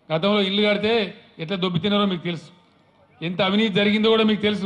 గతంలో ఇల్లు కడితే ఎట్లా దొబ్బితినారో మీకు తెలుసు ఎంత అవినీతి జరిగిందో కూడా మీకు తెలుసు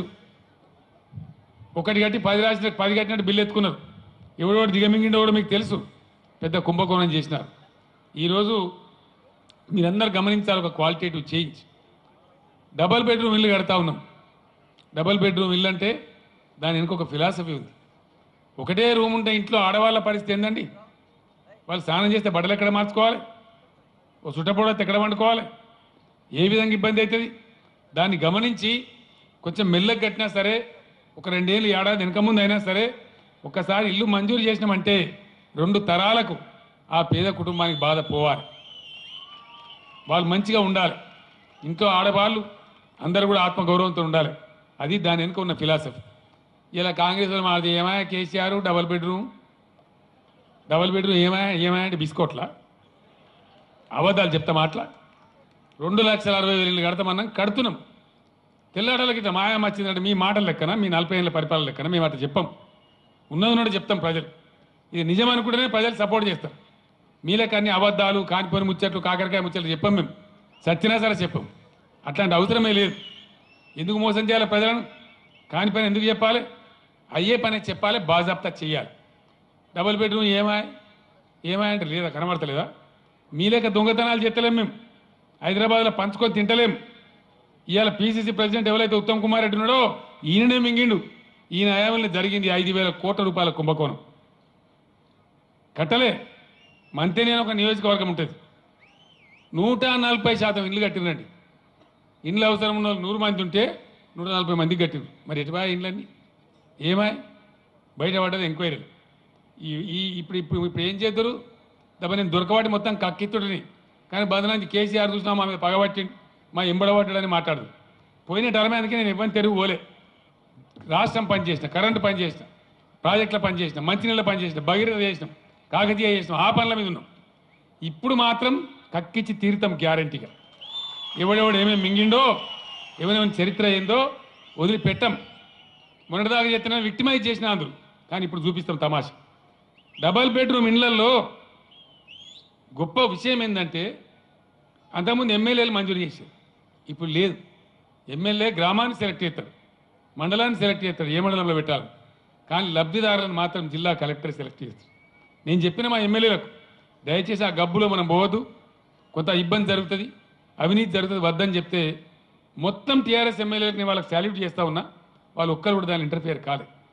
ఒకటి కట్టి పది రాసిన పది కట్టినట్టు బిల్లు ఎత్తుకున్నారు ఎవడో దిగమింగిండో కూడా మీకు తెలుసు పెద్ద కుంభకోణం చేసినారు ఈరోజు మీరందరూ గమనించాలి ఒక క్వాలిటేటివ్ చేంజ్ డబల్ బెడ్రూమ్ ఇల్లు కడతా ఉన్నాం డబల్ బెడ్రూమ్ ఇల్లు అంటే దాని వెనుక ఒక ఫిలాసఫీ ఉంది ఒకటే రూమ్ ఉంటే ఇంట్లో ఆడవాళ్ళ పరిస్థితి ఏందండి వాళ్ళు స్నానం చేస్తే బట్టలు ఎక్కడ మార్చుకోవాలి ఓ చుట్టపొడత ఎక్కడ వండుకోవాలి ఏ విధంగా ఇబ్బంది అవుతుంది దాన్ని గమనించి కొంచెం మెల్లగా కట్టినా సరే ఒక రెండేళ్ళు ఏడాది వెనక ముందు అయినా సరే ఒక్కసారి ఇల్లు మంజూరు చేసినామంటే రెండు తరాలకు ఆ పేద కుటుంబానికి బాధ పోవాలి వాళ్ళు మంచిగా ఉండాలి ఇంట్లో ఆడవాళ్ళు అందరూ కూడా ఆత్మగౌరవంతో ఉండాలి అది దాని వెనుక ఉన్న ఫిలాసఫీ ఇలా కాంగ్రెస్ వాళ్ళు మాది ఏమాయా KCR double bedroom double bedroom ఏమాయా ఏమాయా అంటే బిస్కోట్లా అబద్ధాలు చెప్తా మాట్లా రెండు లక్షల అరవై వేలు ఇల్లు కడతామన్నాం కడుతున్నాం తెల్లాడలకి ఇట్లా మాయా వచ్చిందంటే మీ మాటల లెక్కన మీ నలభై ఏళ్ళ పరిపాలన లెక్కన మేము అట్లా చెప్పాం ఉన్నది ఉన్నట్టు చెప్తాం ప్రజలు ఇది నిజం అనుకుంటేనే ప్రజలు సపోర్ట్ చేస్తారు మీ లెక్క అన్ని అబద్ధాలు కానిపోని ముచ్చట్లు కాకరకాయ ముచ్చట్లు చెప్పాం మేము సచ్చినా సరే చెప్పాం అట్లాంటి అవసరమే లేదు ఎందుకు మోసం చేయాలి ప్రజలను కాని పని ఎందుకు చెప్పాలి అయ్యే పని చెప్పాలి బాజాప్తా చెయ్యాలి డబుల్ బెడ్రూమ్ ఏమాయ్ ఏమాయ్ అంటే లేదా కనబడతలేదా మీ లెక్క దొంగతనాలు చేస్తలేం మేము హైదరాబాద్లో పంచుకొని తింటలేం ఇవాళ పీసీసీ ప్రెసిడెంట్ ఎవరైతే ఉత్తమ్ కుమార్ రెడ్డి ఉన్నాడో ఈయననే మింగిండు ఈయన హయాంలో జరిగింది ఐదు వేల కోట్ల రూపాయల కుంభకోణం కట్టలే మంతే నేను ఒక నియోజకవర్గం ఉంటుంది నూట నలభై శాతం ఇల్లు కట్టినండి ఇండ్లు అవసరం ఉన్న వాళ్ళు నూరు మంది ఉంటే నూట నలభై మందికి కట్టింది మరి ఎటువా ఇండ్లన్నీ ఏమాయ్ బయట పడ్డది ఎంక్వైరీలు ఈ ఈ ఇప్పుడు ఇప్పుడు ఇప్పుడు ఏం చేద్దరు దెబ్బ నేను దొరకవాటి మొత్తం కక్కిత్తుడిని కానీ బదనానికి కేసీఆర్ చూసినా మా మీద పగబట్టి మా ఎంబడబట్టాడని మాట్లాడదు పోయిన టర్మ్ అందుకే నేను ఇబ్బంది తెరుగు పోలే రాష్ట్రం పనిచేసిన కరెంటు పనిచేసిన ప్రాజెక్టుల పనిచేసిన మంచినీళ్ళ పనిచేసిన భగీరథ చేసినాం కాకతీయ చేసినాం ఆ పనుల మీద ఉన్నాం ఇప్పుడు మాత్రం కక్కిచ్చి తీరుతాం గ్యారంటీగా ఎవడెవడు ఏమేమి మింగిండో ఎవరెవరి చరిత్ర ఏందో వదిలిపెట్టాం మొన్నటిదాకా చెప్తున్నా విక్టిమైజ్ చేసిన అందరూ కానీ ఇప్పుడు చూపిస్తాం తమాషా డబల్ బెడ్రూమ్ ఇండ్లల్లో గొప్ప విషయం ఏంటంటే అంతకుముందు ఎమ్మెల్యేలు మంజూరు చేశారు ఇప్పుడు లేదు ఎమ్మెల్యే గ్రామాన్ని సెలెక్ట్ చేస్తారు మండలాన్ని సెలెక్ట్ చేస్తారు ఏ మండలంలో పెట్టాలి కానీ లబ్ధిదారులను మాత్రం జిల్లా కలెక్టర్ సెలెక్ట్ చేస్తారు నేను చెప్పిన మా ఎమ్మెల్యేలకు దయచేసి ఆ గబ్బులో మనం పోవద్దు కొంత ఇబ్బంది జరుగుతుంది అవినీతి జరుగుతుంది వద్దని చెప్తే మొత్తం టీఆర్ఎస్ ఎమ్మెల్యేలకు నేను వాళ్ళకి సాల్యూట్ చేస్తా ఉన్నా వాళ్ళు ఒక్కరు కూడా దాన్ని ఇంటర్ఫియర్ కాలేదు